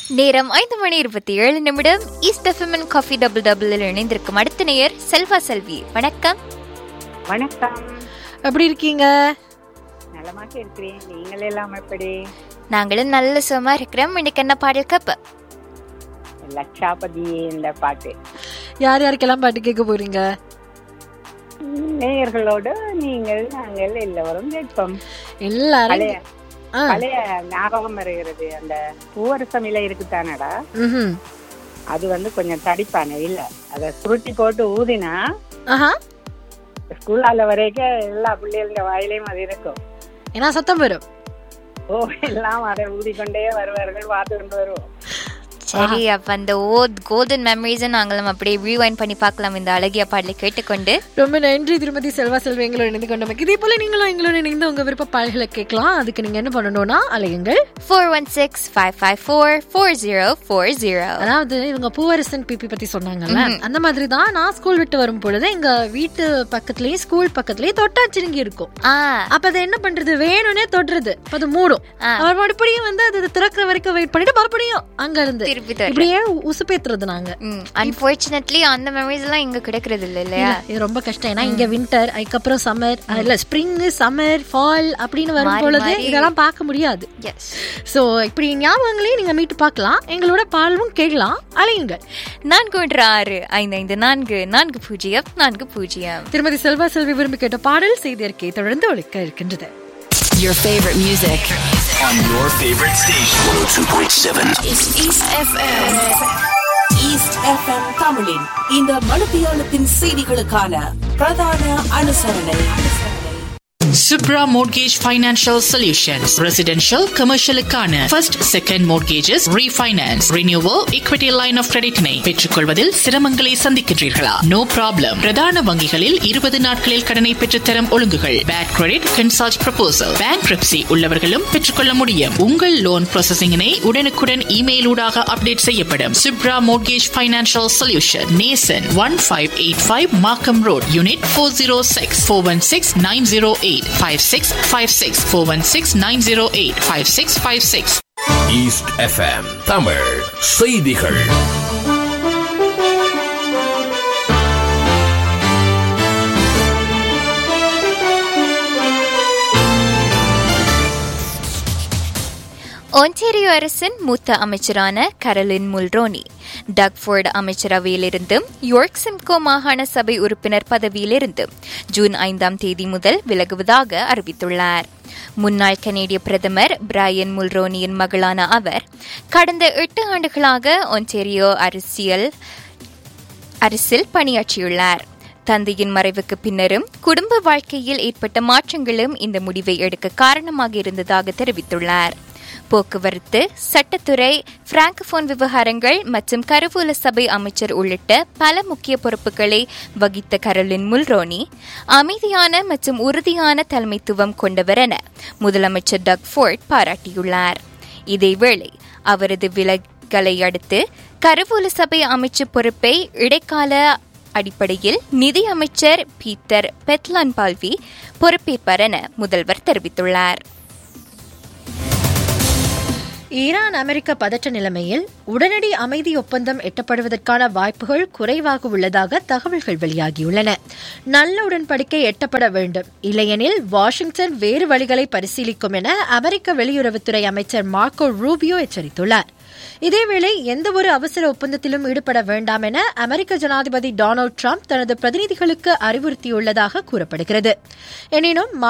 நேரம் ஐந்து மணி இருபத்தி ஏழு நிமிடம் ஈஸ்ட் எஃப்எம்என் காஃபி டபுள் டபுளில் இணைந்திருக்கும் அடுத்த நேயர் செல்வா செல்வி வணக்கம் வணக்கம் எப்படி இருக்கீங்க நலமாக இருக்கிறேன் நீங்கள் எல்லாம் எப்படி நாங்களும் நல்ல சுகமா இருக்கிறோம் இன்னைக்கு என்ன பாடல் கப்ப லட்சாபதி இந்த பாட்டு யார் யாருக்கெல்லாம் பாட்டு கேட்க போறீங்க நேயர்களோடு நீங்கள் நாங்கள் எல்லோரும் கேட்போம் எல்லாரும் பழைய ஆ, பழைய ஞாபகம் வருகிறது அந்த பூவரசம் இலை இருக்குதானடா ம்ஹும். அது வந்து கொஞ்சம் தடிப்பான இல்ல அத சுருட்டி போட்டு ஊதினா ஆஹா ஸ்கூலால வரைக்கும் எல்லா பிள்ளைகள வாயிலையும் அது இருக்கும் ஏன்னா சத்தம் வரும் ஓ எல்லாம் அதை ஊதிக்கொண்டே வருவார்கள் பார்த்து கொண்டு வருவோம் சரி அப்ப அந்த ஓத் கோல்டன் மெமரிஸை நாங்களும் அப்படியே ரீவைண்ட் பண்ணி பார்க்கலாம் இந்த அழகிய பாடலை கேட்டுக்கொண்டு ரொம்ப நன்றி திருமதி செல்வா செல்வி எங்களோட இணைந்து கொண்டமைக்கு இதே போல நீங்களும் எங்களோட இணைந்து உங்க விருப்ப பாடல்களை கேட்கலாம் அதுக்கு நீங்க என்ன பண்ணணும்னா அலையுங்கள் four one six five five four four zero four zero அதாவது இவங்க பூவரசன் பிபி பத்தி சொன்னாங்கல்ல அந்த மாதிரி தான் நான் ஸ்கூல் விட்டு வரும் பொழுது எங்க வீட்டு பக்கத்துலயே ஸ்கூல் பக்கத்துலயே தொட்டாச்சிருங்கி இருக்கும் ஆ அப்ப அதை என்ன பண்றது வேணும்னே தொடுறது அப்ப அது மூடும் ஆ. அவர் மறுபடியும் வந்து அது திறக்கிற வரைக்கும் வெயிட் பண்ணிட்டு மறுபடியும் அங்க இருந்து திருப்பி தர இப்படியே உசுப்பேத்துறது நாங்க அன்பார்ச்சுனேட்லி அந்த மெமரிஸ் எல்லாம் இங்க கிடைக்கிறது இல்ல இல்லையா இல்ல, இது ரொம்ப கஷ்டம் ஏன்னா இங்க வின்டர் அதுக்கப்புறம் சம்மர் இல்ல ஸ்ப்ரிங் சம்மர் ஃபால் அப்படின்னு வரும் மாறி பொழுது மாறி. இதெல்லாம் பார்க்க முடியாது எஸ் சோ இப்படி ஞாபகங்களையும் நீங்க மீட்டு பார்க்கலாம் எங்களோட பாடலும் கேட்கலாம் அலையுங்கள் நான்கு ஒன்று ஆறு ஐந்து ஐந்து நான்கு நான்கு பூஜ்ஜியம் நான்கு பூஜ்ஜியம் திருமதி செல்வா செல்வி விரும்பி கேட்ட பாடல் செய்திருக்கை தொடர்ந்து ஒழிக்க இருக்கின்றது Your favorite music. on your favorite station. 102.7. It's East FM. East FM தமிழின் இந்த மனுபியாலத்தின் செய்திகளுக்கான பிரதான அனுசரணை Subra Mortgage Financial Solutions. Residential, commercial க்கான first, second mortgages, refinance, renewal, equity line of credit னை பெற்றுக்கொள்வதில் சிரமங்களை சந்திக்கின்றீர்களா நோ ப்ராப்ளம் பிரதான வங்கிகளில் இருபது நாட்களில் கடனை பெற்றுத்தரும் ஒழுங்குகள் bad credit consult proposal bankruptcy உள்ளவர்களும் பெற்றுக்கொள்ள முடியும் உங்கள் லோன் ப்ராசஸிங்கினை உடனுக்குடன் இமெயில் ஊடாக அப்டேட் செய்யப்படும் Subra Mortgage Financial Solution நேசன் one five eight five Markham road unit four zero six four one six nine zero eight five six five six four one six nine zero eight five six five six East FM. Tamil செய்திகள் Ontario அரசின் மூத்த அமைச்சரான Caroline Mulroney Doug Ford அமைச்சரவையிலிருந்தும் York Simcoe மாகாண சபை உறுப்பினர் பதவியிலிருந்தும் June ஐந்தாம் தேதி முதல் விலகுவதாக அறிவித்துள்ளார் முன்னாள் கனேடிய பிரதமர் பிரையன் முல்ரோனியின் மகளான அவர் கடந்த எட்டு ஆண்டுகளாக ஒன்டாரியோ அரசியல் அரசில் பணியாற்றியுள்ளார் தந்தையின் மறைவுக்கு பின்னரும் குடும்ப வாழ்க்கையில் ஏற்பட்ட மாற்றங்களும் இந்த முடிவை எடுக்க காரணமாக இருந்ததாக தெரிவித்துள்ளார் போக்குவரத்து சட்டத்துறை பிராங்கபோன் விவகாரங்கள் மற்றும் கருவூல சபை அமைச்சர் உள்ளிட்ட பல முக்கிய பொறுப்புகளை வகித்த கரலின் முல்ரோனி அமைதியான மற்றும் உறுதியான தலைமைத்துவம் கொண்டவர் என முதலமைச்சர் டக் ஃபோர்ட் பாராட்டியுள்ளார் இதேவேளை அவரது விலகலை அடுத்து கருவூல சபை அமைச்சு பொறுப்பை இடைக்கால அடிப்படையில் நிதி அமைச்சர் பீட்டர் பெத்லான் பால்வி பொறுப்பேற்பார் என முதல்வர் தெரிவித்துள்ளார் ஈரான் அமெரிக்க பதற்ற நிலைமையில் உடனடி அமைதி ஒப்பந்தம் எட்டப்படுவதற்கான வாய்ப்புகள் குறைவாக உள்ளதாக தகவல்கள் வெளியாகியுள்ளன நல்ல உடன்படிக்கை எட்டப்பட வேண்டும் இல்லையெனில் வாஷிங்டன் வேறு வழிகளை பரிசீலிக்கும் என அமெரிக்க வெளியுறவுத்துறை அமைச்சர் மார்க்கோ ரூபியோ எச்சரித்துள்ளார் இதேவேளை எந்தவொரு அவசர ஒப்பந்தத்திலும் ஈடுபட வேண்டாம் என அமெரிக்க ஜனாதிபதி டொனால்டு டிரம்ப் தனது பிரதிநிதிகளுக்கு அறிவுறுத்தியுள்ளதாக கூறப்படுகிறது எனினும்